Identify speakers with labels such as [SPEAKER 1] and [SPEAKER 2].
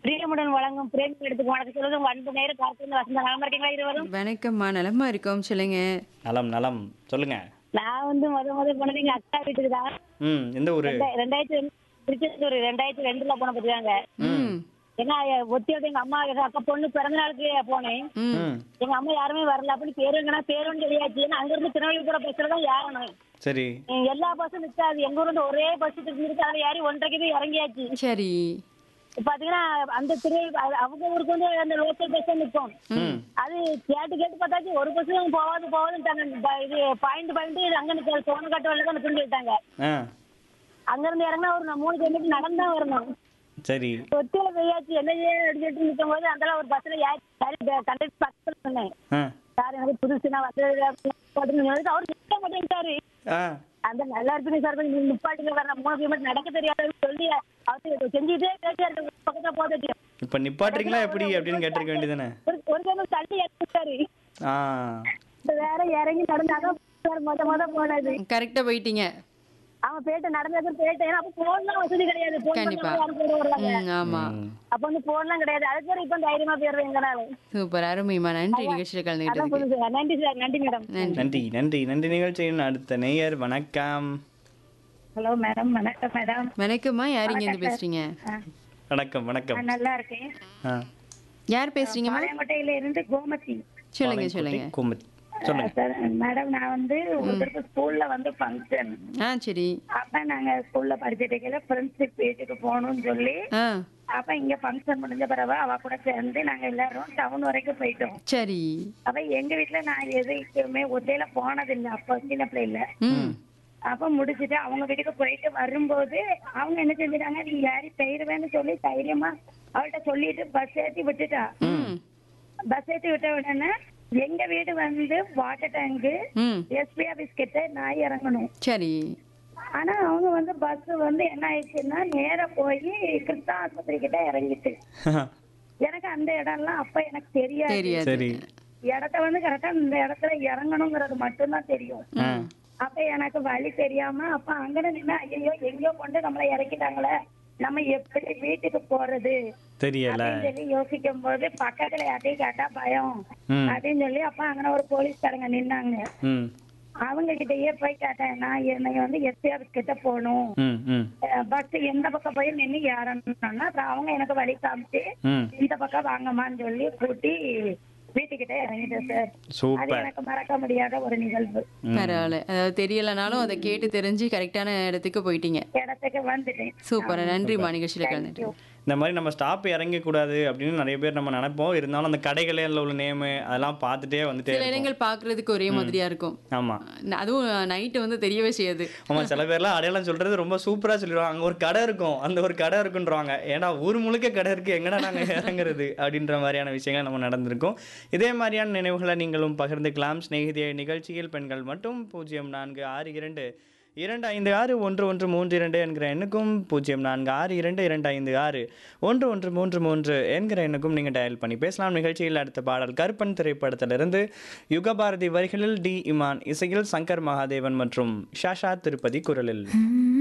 [SPEAKER 1] பிரியமுடன் வழங்கும் பிரேமி எடுத்து வணக்கம் சொல்வது உங்க அன்பு நேரம் கார்த்திகை வசந்த நலமா இருக்கீங்களா இருவரும்
[SPEAKER 2] வணக்கம்மா நலமா இருக்கோம் சொல்லுங்க
[SPEAKER 3] நலம் நலம் சொல்லுங்க
[SPEAKER 1] நான் வந்து முத முத போனது எங்க அக்கா வீட்டுக்கு தான்
[SPEAKER 3] ம் எந்த ஊரு
[SPEAKER 1] ரெண்டா- ரெண்டாயிரத்தி ரெண்டு- திருச்செந்தூர் ரெண்டாயிரத்தி ரெண்டுல போன பத்தியாங்க
[SPEAKER 2] ம்
[SPEAKER 1] ஏன்னா ஒத்தி வந்து எங்க அம்மா எங்க அக்கா பொண்ணு பிறந்த நாளுக்கு போனேன்
[SPEAKER 2] ம்
[SPEAKER 3] ம்
[SPEAKER 1] எங்க அம்மா யாருமே வரல அப்படின்னு பேருங்கன்னா பேருன்னு தெரியாச்சு ஏன்னா அங்க இருந்து திருநெல்வேலி போற பஸ்ல தான் ஏறணும்
[SPEAKER 3] சரி
[SPEAKER 1] எங்க எல்லா பஸ்ஸும் நிற்காது எங்க ஊர்ல இருந்து ஒரே பஸ் இருக்கு அதுல ஏறி ஒன்றரைக்கு போய் இறங்கியாச்சு
[SPEAKER 2] சரி
[SPEAKER 1] இப்ப பாத்தீங்கன்னா அந்த திரு அது அவங்க ஊருக்கு வந்து அந்த லோக்கல் பஸ் நிற்கும்
[SPEAKER 3] ம்
[SPEAKER 1] அது கேட்டு கேட்டு பார்த்தாச்சு ஒரு பஸ் போகாது போகாதுன்ட்டாங்க இது பாயிண்ட் பாயிண்ட் இது அங்க நிற்காது சோனக்காட்டு வரல தான் நிற்குன்னு சொல்லிட்டாங்க
[SPEAKER 3] ஆ
[SPEAKER 1] அங்க இருந்து இறங்கினா ஒரு மூணு கிலோமீட்டர் நடந்தா வரணும்
[SPEAKER 3] சரி
[SPEAKER 1] ஒத்தியில போயாச்சு என்ன செய்ய அப்படின்னு சொல்லிட்டு நிற்கும் போது அந்த ஒரு பஸ்ல யார் கண்டக்டர் பக்கத்துல சொன்னேன்
[SPEAKER 3] ஆ
[SPEAKER 1] சார் எனக்கு புதுசு நான் வந்து அவர் நிற்க மாட்டேன்ட்டாரு
[SPEAKER 3] ஆ
[SPEAKER 1] அந்த நல்லா இருக்கு சார் கொஞ்சம் நிப்பாட்டுங்க வர மூணு கிலோமீட்டர் நடக்க தெரியாதுன்னு சொல்லி அவர் செஞ்சுட்டே கேட்டாரு பக்கத்துல போதுட்டு
[SPEAKER 3] இப்போ நிப்பாட்டுறீங்களா எப்படி அப்படின்னு கேட்டிருக்க வேண்டியதானே
[SPEAKER 1] ஒரு ஒரு கிலோமீட்டர் தள்ளி இறங்கிட்டாரு
[SPEAKER 3] ஆ
[SPEAKER 1] இப்ப வேற இறங்கி நடந்தாதான் சார் மொத மொத போனது
[SPEAKER 2] கரெக்டா போயிட்டீங்க
[SPEAKER 1] அவன் போயிட்டு நடந்தது போயிட்டு ஏன்னா அப்ப போன்லாம் வசதி கிடையாது போன்
[SPEAKER 2] கண்டிப்பா.
[SPEAKER 1] பண்ணி யாரும் போட வரலாங்க
[SPEAKER 2] ம் ஆமா
[SPEAKER 3] ம்.
[SPEAKER 1] அப்ப வந்து போன்லாம் கிடையாது அதுக்கு பேர் இப்ப தைரியமா போயிடுறேன் எங்கனால
[SPEAKER 2] சூப்பர் அருமைமா நன்றி நிகழ்ச்சியில்
[SPEAKER 1] அதான்
[SPEAKER 2] கலந்துக்கிட்டதுக்கு
[SPEAKER 1] புதுசு நன்றி சார் நன்றி மேடம்
[SPEAKER 2] நன்றி
[SPEAKER 3] நன்றி நன்றி நன்றி நிகழ்ச்சியின் அடுத்த நேயர் வணக்கம்
[SPEAKER 1] ஹலோ மேடம் வணக்கம் மேடம்
[SPEAKER 2] வணக்கம்மா யார் இங்க இருந்து பேசுறீங்க
[SPEAKER 3] வணக்கம் வணக்கம்
[SPEAKER 1] நல்லா இருக்கேன்
[SPEAKER 3] ஆ
[SPEAKER 2] யார் பேசுறீங்கம்மா
[SPEAKER 1] பாளையங்கோட்டையில இருந்து கோமதி
[SPEAKER 2] சொல்லுங்க சொல்லுங்க
[SPEAKER 3] கோமதி சொல்லுங்க
[SPEAKER 1] சார் மேடம் நான் வந்து ஒரு தடவை ஸ்கூல்ல வந்து ஃபங்க்ஷன்
[SPEAKER 2] ஆ சரி
[SPEAKER 1] அப்ப நாங்க ஸ்கூல்ல படிச்சுட்டு இருக்கையில ஃப்ரெண்ட்ஷிப் வீட்டுக்கு போகணும்னு சொல்லி
[SPEAKER 2] ஆ
[SPEAKER 1] அப்ப இங்க ஃபங்க்ஷன் முடிஞ்ச பிறகு அவ கூட சேர்ந்து நாங்க எல்லாரும் டவுன் வரைக்கும் போயிட்டோம்
[SPEAKER 2] சரி
[SPEAKER 1] அப்ப எங்க வீட்டுல நான் எதுக்குமே ஒத்தையில போனதில்லை அப்ப சின்ன பிள்ளைல
[SPEAKER 2] ம்
[SPEAKER 1] அப்ப முடிச்சுட்டு அவங்க வீட்டுக்கு போயிட்டு வரும்போது அவங்க என்ன செஞ்சுட்டாங்க நீ யாரி பெயருவேன்னு சொல்லி தைரியமா அவள்கிட்ட சொல்லிட்டு பஸ் ஏத்தி விட்டுட்டா
[SPEAKER 2] ம்
[SPEAKER 1] பஸ் ஏத்தி விட்ட உடனே எங்க வீடு வந்து வாட்டர் டேங்கு
[SPEAKER 2] ம்
[SPEAKER 1] எஸ்பி ஆபீஸ் கிட்ட நான் இறங்கணும்
[SPEAKER 2] சரி
[SPEAKER 1] ஆனா அவங்க வந்து பஸ் வந்து என்ன ஆயிடுச்சுன்னா நேரா போய் கிருஷ்ணா ஆஸ்பத்திரி கிட்ட இறங்கிட்டு எனக்கு அந்த இடம்லாம் அப்ப எனக்கு தெரியாது
[SPEAKER 2] தெரியாது
[SPEAKER 3] சரி
[SPEAKER 1] இடத்த வந்து கரெக்டா இந்த இடத்துல இறங்கணுங்கிறது மட்டும்தான் தெரியும்
[SPEAKER 3] ஆ
[SPEAKER 1] அப்ப எனக்கு வழி தெரியாம அப்ப அங்கன நின்று ஐயோ எங்கேயோ கொண்டு நம்மள இறக்கிட்டாங்களே நம்ம எப்படி வீட்டுக்கு போறது
[SPEAKER 3] தெரியல
[SPEAKER 1] அப்படின்னு சொல்லி யோசிக்கும் போது பக்கத்துல யார்ட்டையும் கேட்டா பயம்
[SPEAKER 3] ம்
[SPEAKER 1] அப்படின்னு சொல்லி அப்ப அங்கன ஒரு போலீஸ்காரங்க நின்னாங்க
[SPEAKER 3] ம்
[SPEAKER 1] அவங்க கிட்டயே போய் கேட்டேன் நான் என்னை வந்து எஸ்பிஆர் கிட்ட போகணும்
[SPEAKER 3] ம் ம்
[SPEAKER 1] பஸ் எந்த பக்கம் போய் நின்று ஏறணும்னா அப்புறம் அவங்க எனக்கு வழி காமிச்சு
[SPEAKER 3] ம்
[SPEAKER 1] இந்த பக்கம் வாங்கம்மான்னு சொல்லி கூட்டி வீட்டுக்கிட்ட இறங்கிட்டேன் சார் அது
[SPEAKER 3] சூப்பர்
[SPEAKER 1] எனக்கு மறக்க முடியாத ஒரு நிகழ்வு
[SPEAKER 2] பரவாயில்ல அதாவது தெரியலனாலும் அதை கேட்டு தெரிஞ்சு கரெக்டான இடத்துக்கு போயிட்டீங்க
[SPEAKER 1] இடத்துக்கு வந்துட்டேன்
[SPEAKER 2] சூப்பர் நன்றிம்மா நிகழ்ச்சியில் கலந்துட்டு
[SPEAKER 3] இந்த மாதிரி நம்ம ஸ்டாப் இறங்கக்கூடாது அப்படின்னு நிறைய பேர் நம்ம நினைப்போம் இருந்தாலும் அந்த கடைகளில் உள்ள நேமு அதெல்லாம் பார்த்துட்டே வந்துட்டே
[SPEAKER 2] சில
[SPEAKER 3] இருக்கும்
[SPEAKER 2] இடங்கள் பார்க்கிறதுக்கு ஒரே மாதிரியா இருக்கும்
[SPEAKER 3] ஆமா
[SPEAKER 2] அதுவும் நைட்டு வந்து தெரியவே செய்யாது
[SPEAKER 3] ஆமா சில பேர்லாம் அடையாளம் சொல்றது ரொம்ப சூப்பரா சொல்லிடுவாங்க அங்க ஒரு கடை இருக்கும் அந்த ஒரு கடை இருக்குன்றவாங்க ஏன்னா ஊர் முழுக்க கடை இருக்கு எங்கடா நாங்க இறங்குறது அப்படின்ற மாதிரியான விஷயங்கள் நம்ம நடந்திருக்கும் இதே மாதிரியான நினைவுகளை நீங்களும் பகிர்ந்துக்கலாம் சிநேகிதிய நிகழ்ச்சியில் பெண்கள் மட்டும் பூஜ்ஜியம் நான்கு ஆறு இரண்டு இரண்டு ஐந்து ஆறு ஒன்று ஒன்று மூன்று இரண்டு என்கிற எண்ணுக்கும் பூஜ்ஜியம் நான்கு ஆறு இரண்டு இரண்டு ஐந்து ஆறு ஒன்று ஒன்று மூன்று மூன்று என்கிற எண்ணுக்கும் நீங்கள் டயல் பண்ணி பேசலாம் நிகழ்ச்சியில் அடுத்த பாடல் கருப்பன் திரைப்படத்திலிருந்து யுகபாரதி வரிகளில் டி இமான் இசையில் சங்கர் மகாதேவன் மற்றும் ஷாஷா திருப்பதி குரலில்